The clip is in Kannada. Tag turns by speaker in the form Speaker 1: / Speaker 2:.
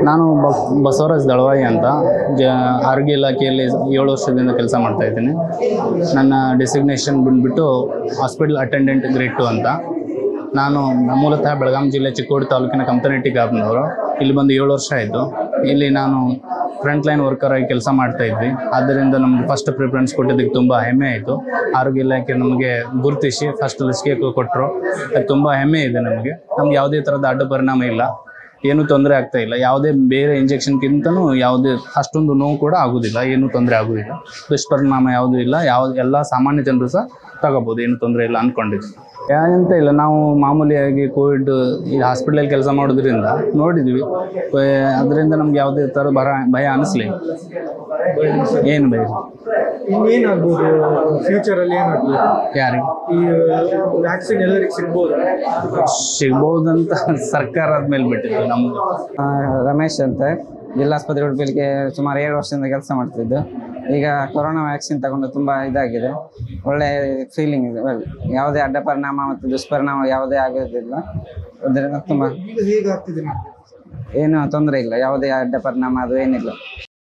Speaker 1: ನಾನು ಬ- ಬಸವರಾಜ್ ದಳವಾಯಿ ಅಂತ ಜ ಆರೋಗ್ಯ ಇಲಾಖೆಯಲ್ಲಿ ಏಳು ವರ್ಷದಿಂದ ಕೆಲಸ ಮಾಡ್ತಾ ಇದ್ದೀನಿ ನನ್ನ ಡೆಸಿಗ್ನೇಷನ್ ಬಂದುಬಿಟ್ಟು ಹಾಸ್ಪಿಟಲ್ ಅಟೆಂಡೆಂಟ್ ಗ್ರೇಡ್ ಟು ಅಂತ ನಾನು ಮೂಲತಃ ಬೆಳಗಾಂ ಜಿಲ್ಲೆ ಚಿಕ್ಕೋಡಿ ತಾಲೂಕಿನ ಕಂಪನಿಟಿ ಗಾಬ್ನವರು ಇಲ್ಲಿ ಬಂದು ಏಳು ವರ್ಷ ಆಯಿತು ಇಲ್ಲಿ ನಾನು ಫ್ರಂಟ್ ಲೈನ್ ವರ್ಕರ್ ಆಗಿ ಕೆಲಸ ಮಾಡ್ತಾ ಇದ್ವಿ ಆದ್ದರಿಂದ ನಮಗೆ ಫಸ್ಟ್ ಪ್ರಿಫರೆನ್ಸ್ ಕೊಟ್ಟಿದ್ದಕ್ಕೆ ತುಂಬ ಹೆಮ್ಮೆ ಆಯಿತು ಆರೋಗ್ಯ ಇಲಾಖೆ ನಮಗೆ ಗುರುತಿಸಿ ಫಸ್ಟ್ ಲಸಿಕೆ ಕೊಟ್ಟರು ಅದು ತುಂಬ ಹೆಮ್ಮೆ ಇದೆ ನಮಗೆ ನಮ್ಗೆ ಯಾವುದೇ ಥರದ ಅಡ್ಡ ಪರಿಣಾಮ ಇಲ್ಲ ಏನೂ ತೊಂದರೆ ಆಗ್ತಾ ಇಲ್ಲ ಯಾವುದೇ ಬೇರೆ ಇಂಜೆಕ್ಷನ್ಗಿಂತನೂ ಯಾವುದೇ ಅಷ್ಟೊಂದು ನೋವು ಕೂಡ ಆಗೋದಿಲ್ಲ ಏನೂ ತೊಂದರೆ ಆಗೋದಿಲ್ಲ ದುಷ್ಪರಿಣಾಮ ಯಾವುದೂ ಇಲ್ಲ ಯಾವ ಎಲ್ಲ ಸಾಮಾನ್ಯ ಜನರು ಸಹ ತಗೋಬೋದು ಏನು ತೊಂದರೆ ಇಲ್ಲ ಅಂದ್ಕೊಂಡಿದ್ವಿ ಎಂತ ಇಲ್ಲ ನಾವು ಮಾಮೂಲಿಯಾಗಿ ಕೋವಿಡ್ ಈ ಹಾಸ್ಪಿಟ್ಲಲ್ಲಿ ಕೆಲಸ ಮಾಡೋದ್ರಿಂದ ನೋಡಿದ್ವಿ ಅದರಿಂದ ನಮ್ಗೆ ಯಾವುದೇ ಥರ ಭರ ಭಯ ಅನಿಸ್ಲಿಲ್ಲ ಏನು ಭಯ
Speaker 2: ಇನ್ನೇನಾಗ್ಬೋದು ಫ್ಯೂಚರಲ್ಲಿ ಏನಾಗ್ಬೋದು
Speaker 1: ಯಾರಿಗೆ
Speaker 2: ಈ ವ್ಯಾಕ್ಸಿನ್ ಎಲ್ಲರಿಗೆ ಸಿಗ್ಬೋದು
Speaker 1: ಸಿಗ್ಬೋದಂತ ಸರ್ಕಾರದ ಮೇಲೆ ಬಿಟ್ಟಿದ್ದು ನಮ್ಗೆ
Speaker 3: ಆ, ರಮೇಶ್ ಅಂತ ಜಿಲ್ಲಾಸ್ಪತ್ರೆ ಉಡುಪಿಲಿಗೆ ಸುಮಾರು ಏಳು ವರ್ಷದಿಂದ ಕೆಲಸ ಮಾಡ್ತಿದ್ದು ಈಗ ಕೊರೋನಾ ವ್ಯಾಕ್ಸಿನ್ ತಗೊಂಡು ತುಂಬ ಇದಾಗಿದೆ ಒಳ್ಳೆ ಫೀಲಿಂಗ್ ಇದೆ well, ಯಾವುದೇ ಅಡ್ಡ ಪರಿಣಾಮ ಮತ್ತು ದುಷ್ಪರಿಣಾಮ ಯಾವುದೇ ಆಗೋದಿಲ್ಲ ಅದರಿಂದ ತುಂಬ
Speaker 2: ಈಗ ಹೇಗಾಗ್ತಿದೆ ನಿಮ್ಗೆ?
Speaker 3: ಏನು ತೊಂದರೆ ಇಲ್ಲ ಯಾವುದೇ ಅಡ್ಡ ಪರಿಣಾಮ ಅದು ಏನಿಲ್ಲ